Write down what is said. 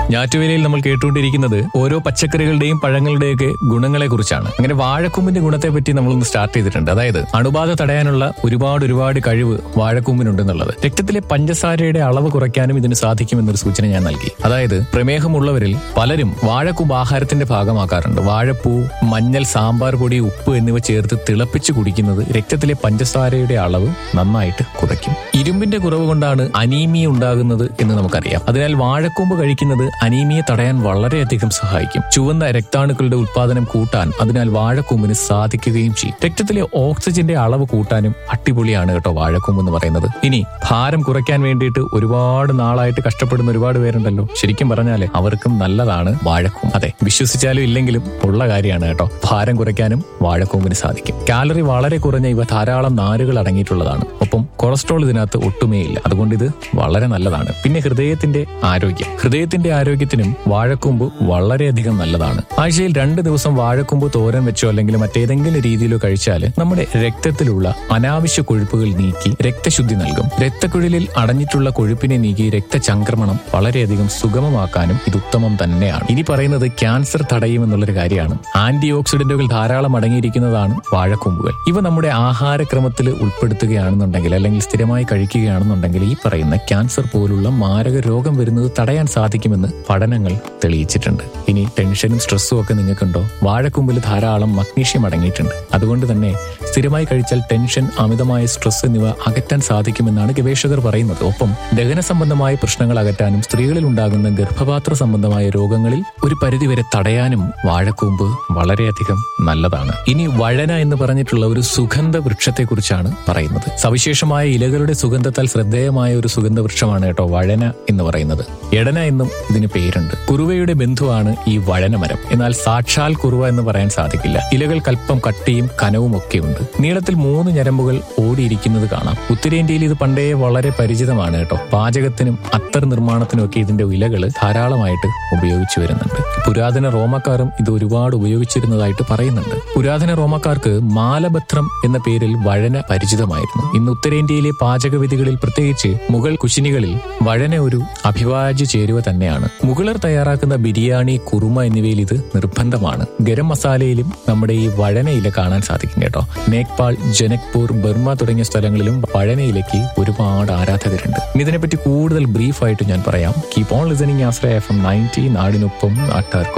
ഞാറ്റുവേലയിൽ നമ്മൾ കേട്ടുകൊണ്ടിരിക്കുന്നത് ഓരോ പച്ചക്കറികളുടെയും പഴങ്ങളുടെയൊക്കെ ഗുണങ്ങളെ കുറിച്ചാണ് അങ്ങനെ വാഴക്കൂമ്പിന്റെ ഗുണത്തെ പറ്റി നമ്മളൊന്ന് സ്റ്റാർട്ട് ചെയ്തിട്ടുണ്ട് അതായത് അണുബാധ തടയാനുള്ള ഒരുപാട് ഒരുപാട് കഴിവ് വാഴക്കൂമ്പിനുണ്ടെന്നുള്ളത് രക്തത്തിലെ പഞ്ചസാരയുടെ അളവ് കുറയ്ക്കാനും ഇതിന് സാധിക്കുമെന്നൊരു സൂചന ഞാൻ നൽകി അതായത് പ്രമേഹമുള്ളവരിൽ പലരും വാഴക്കൂമ്പ് ആഹാരത്തിന്റെ ഭാഗമാക്കാറുണ്ട് വാഴപ്പൂ മഞ്ഞൾ സാമ്പാർ പൊടി ഉപ്പ് എന്നിവ ചേർത്ത് തിളപ്പിച്ച് കുടിക്കുന്നത് രക്തത്തിലെ പഞ്ചസാരയുടെ അളവ് നന്നായിട്ട് കുറയ്ക്കും ഇരുമ്പിന്റെ കുറവ് കൊണ്ടാണ് അനീമിയ ഉണ്ടാകുന്നത് എന്ന് നമുക്കറിയാം അതിനാൽ വാഴക്കൂമ്പ് കഴിക്കുന്നത് അനീമിയ തടയാൻ വളരെയധികം സഹായിക്കും ചുവന്ന രക്താണുക്കളുടെ ഉത്പാദനം കൂട്ടാൻ അതിനാൽ വാഴക്കൂമ്പിന് സാധിക്കുകയും ചെയ്യും രക്തത്തിലെ ഓക്സിജന്റെ അളവ് കൂട്ടാനും അടിപൊളിയാണ് കേട്ടോ വാഴക്കൂമ്പ് എന്ന് പറയുന്നത് ഇനി ഭാരം കുറയ്ക്കാൻ വേണ്ടിയിട്ട് ഒരുപാട് നാളായിട്ട് കഷ്ടപ്പെടുന്ന ഒരുപാട് പേരുണ്ടല്ലോ ശരിക്കും പറഞ്ഞാല് അവർക്കും നല്ലതാണ് വാഴക്കൂമ്പ് അതെ വിശ്വസിച്ചാലും ഇല്ലെങ്കിലും ഉള്ള കാര്യമാണ് കേട്ടോ ഭാരം കുറയ്ക്കാനും വാഴക്കൂമ്പിന് സാധിക്കും കാലറി വളരെ കുറഞ്ഞ ഇവ ധാരാളം നാരുകൾ അടങ്ങിയിട്ടുള്ളതാണ് ഒപ്പം കൊളസ്ട്രോൾ ഇതിനകത്ത് ഒട്ടുമേ ഇല്ല അതുകൊണ്ട് ഇത് വളരെ നല്ലതാണ് പിന്നെ ഹൃദയത്തിന്റെ ആരോഗ്യം ഹൃദയത്തിന്റെ ആരോഗ്യത്തിനും വാഴക്കൂമ്പ് വളരെയധികം നല്ലതാണ് ആഴ്ചയിൽ രണ്ട് ദിവസം വാഴക്കൂമ്പ് തോരൻ വെച്ചോ അല്ലെങ്കിൽ മറ്റേതെങ്കിലും രീതിയിലോ കഴിച്ചാൽ നമ്മുടെ രക്തത്തിലുള്ള അനാവശ്യ കൊഴുപ്പുകൾ നീക്കി രക്തശുദ്ധി നൽകും രക്തക്കുഴലിൽ അടഞ്ഞിട്ടുള്ള കൊഴുപ്പിനെ നീക്കി രക്തചംക്രമണം വളരെയധികം സുഗമമാക്കാനും ഇത് ഉത്തമം തന്നെയാണ് ഇനി പറയുന്നത് ക്യാൻസർ തടയുമെന്നുള്ളൊരു കാര്യമാണ് ആന്റി ഓക്സിഡന്റുകൾ ധാരാളം അടങ്ങിയിരിക്കുന്നതാണ് വാഴക്കൂമ്പുകൾ ഇവ നമ്മുടെ ആഹാരക്രമത്തിൽ ഉൾപ്പെടുത്തുകയാണെന്നുണ്ടെങ്കിൽ അല്ലെങ്കിൽ സ്ഥിരമായി കഴിക്കുകയാണെന്നുണ്ടെങ്കിൽ ഈ പറയുന്ന ക്യാൻസർ പോലുള്ള മാരക രോഗം വരുന്നത് തടയാൻ സാധിക്കുമെന്ന് പഠനങ്ങൾ തെളിയിച്ചിട്ടുണ്ട് ഇനി ടെൻഷനും സ്ട്രെസ്സും ഒക്കെ നിങ്ങൾക്കുണ്ടോ വാഴക്കൂമ്പിൽ ധാരാളം മഗ്നീഷ്യം അടങ്ങിയിട്ടുണ്ട് അതുകൊണ്ട് തന്നെ സ്ഥിരമായി കഴിച്ചാൽ ടെൻഷൻ അമിതമായ സ്ട്രെസ് എന്നിവ അകറ്റാൻ സാധിക്കുമെന്നാണ് ഗവേഷകർ പറയുന്നത് ഒപ്പം ദഹന സംബന്ധമായ പ്രശ്നങ്ങൾ അകറ്റാനും സ്ത്രീകളിൽ ഉണ്ടാകുന്ന ഗർഭപാത്ര സംബന്ധമായ രോഗങ്ങളിൽ ഒരു പരിധിവരെ തടയാനും വാഴക്കൂമ്പ് വളരെയധികം നല്ലതാണ് ഇനി വഴന എന്ന് പറഞ്ഞിട്ടുള്ള ഒരു സുഗന്ധ വൃക്ഷത്തെക്കുറിച്ചാണ് പറയുന്നത് സവിശേഷമായ ഇലകളുടെ സുഗന്ധത്താൽ ശ്രദ്ധേയമായ ഒരു സുഗന്ധ വൃക്ഷമാണ് കേട്ടോ വഴന എന്ന് പറയുന്നത് എടന എന്നും ഇതിന് പേരുണ്ട് കുറുവയുടെ ബന്ധുവാണ് ഈ വഴന മരം എന്നാൽ സാക്ഷാൽ കുറുവ എന്ന് പറയാൻ സാധിക്കില്ല ഇലകൾ കൽപ്പം കട്ടിയും കനവും ഒക്കെ ഉണ്ട് നീളത്തിൽ മൂന്ന് ഞരമ്പുകൾ ഓടിയിരിക്കുന്നത് കാണാം ഉത്തരേന്ത്യയിൽ ഇത് പണ്ടേ വളരെ പരിചിതമാണ് കേട്ടോ പാചകത്തിനും അത്തർ നിർമ്മാണത്തിനും ഒക്കെ ഇതിന്റെ ഇലകൾ ധാരാളമായിട്ട് ഉപയോഗിച്ചു വരുന്നുണ്ട് പുരാതന റോമക്കാരും ഇത് ഒരുപാട് ഉപയോഗിച്ചിരുന്നതായിട്ട് പറയുന്നുണ്ട് പുരാതന റോമക്കാർക്ക് മാലഭത്രം എന്ന പേരിൽ വഴന പരിചിതമായിരുന്നു ഇന്ന് ഉത്തരേന്ത്യയിലെ പാചകവിധികളിൽ പ്രത്യേകിച്ച് മുഗൾ കുശിനികളിൽ വഴന ഒരു അഭിവാജ്യ ചേരുവ തന്നെയാണ് മുഗളർ തയ്യാറാക്കുന്ന ബിരിയാണി കുറുമ എന്നിവയിൽ ഇത് നിർബന്ധമാണ് ഗരം മസാലയിലും നമ്മുടെ ഈ വഴനയില കാണാൻ സാധിക്കും കേട്ടോ നേപ്പാൾ ജനക്പൂർ ബർമ തുടങ്ങിയ സ്ഥലങ്ങളിലും വഴനയിലയ്ക്ക് ഒരുപാട് ആരാധകരുണ്ട് ഇനി ഇതിനെപ്പറ്റി കൂടുതൽ ബ്രീഫായിട്ട് ഞാൻ പറയാം keep on listening Ashraya F M ninety നാടിനൊപ്പം നാട്ടാർക്കും